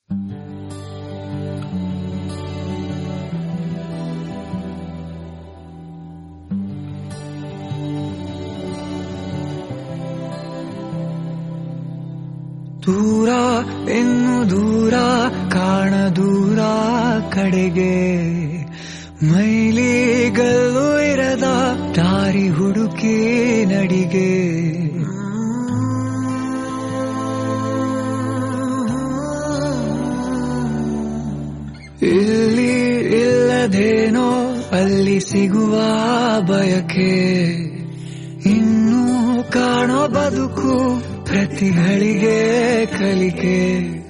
ದೂರ ಇನ್ನು ದೂರ ಕಾಣ ದೂರ ಕಡೆಗೆ ಮೈಲಿಗಲ್ಲು ಇರದ ದಾರಿ ಹುಡುಕಿ ನಡಿಗೆ ಇಲ್ಲಿ ಇಲ್ಲದೇನೋ ಅಲ್ಲಿ ಸಿಗುವ ಬಯಕೆ ಇನ್ನೂ ಕಾಣೋ ಬದುಕು ಪ್ರತಿಗಳಿಗೆ ಕಲಿಕೆ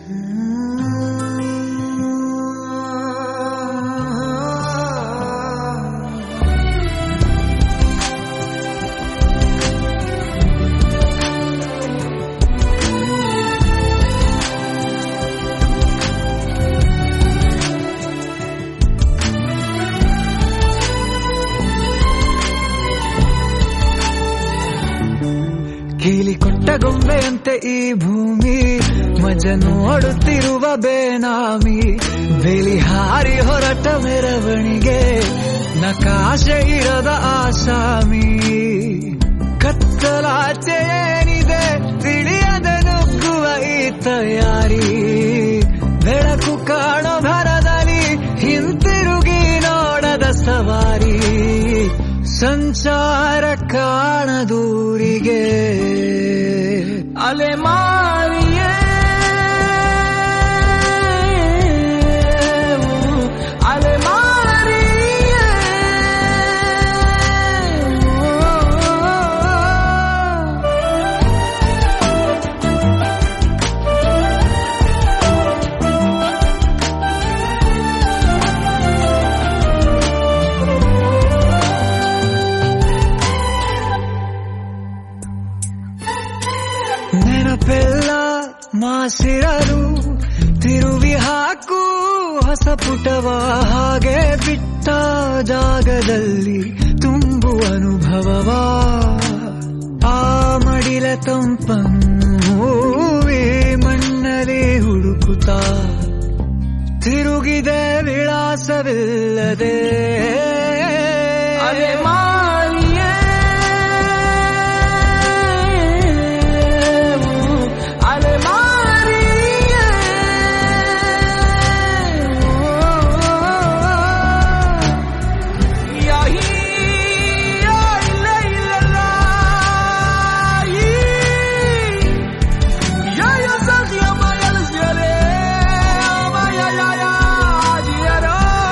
ಕೀಲಿ ಕೊಟ್ಟ ಗೊಂಬೆಯಂತೆ ಈ ಭೂಮಿ ಮಜ ನೋಡುತ್ತಿರುವ ಬೇನಾಮಿ ಬೆಲಿ ಹಾರಿ ಹೊರಟ ಮೆರವಣಿಗೆ ನಕಾಶೆ ಇರದ ಆಸಾಮಿ ಕತ್ತಲಾಚೆ ಏನಿದೆ ತಿಳಿಯದ ನುಗ್ಗುವ ಈ ತಯಾರಿ ಬೆಳಕು ಕಾಣೋ ಭರದಲ್ಲಿ ಹಿಂತಿರುಗಿ ನೋಡದ ಸವಾರಿ ಸಂಚಾರ ಕಾಣದೂರಿಗೆ ಅಲೆಮಾರಿಯೇ ಅಲೆಮಾರಿಯೇ ನೆನಪೆಲ್ಲ ಮಾಸಿರಲು ತಿರುವಿ ಹಾಕು ಹೊಸ ಪುಟವ ಹಾಗೆ ಬಿಟ್ಟ ಜಾಗದಲ್ಲಿ ತುಂಬು ಅನುಭವವ ಆ ಮಡಿಲ ತಂಪನ್ನು ಹೂವಿ ಮಣ್ಣಲ್ಲಿ ಹುಡುಕುತ್ತಾ ತಿರುಗಿದೆ ವಿಳಾಸವಿಲ್ಲದೆ ಅಲೆಮಾರಿಯೇ ಅಲೆಮಾರಿಯೇ ಯಾಹೀ ಯಾ ಇಲ್ಲ ಇಲ್ಲ ಈ Ya yo sabía Maya los violé, Maya ya ya, diero.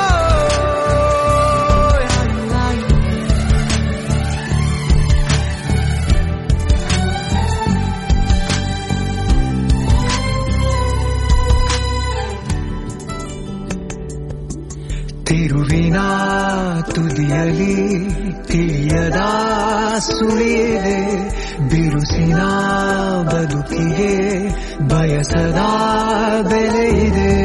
ತಿರುವಿನ ತುದಿಯಲಿ ತಿಳಿಯದ ಸುಳಿದೆ ಬಿರುಸಿನ ಬದುಕಿಗೆ ಬಯಸದ ಬೆಲೆ ಇದೆ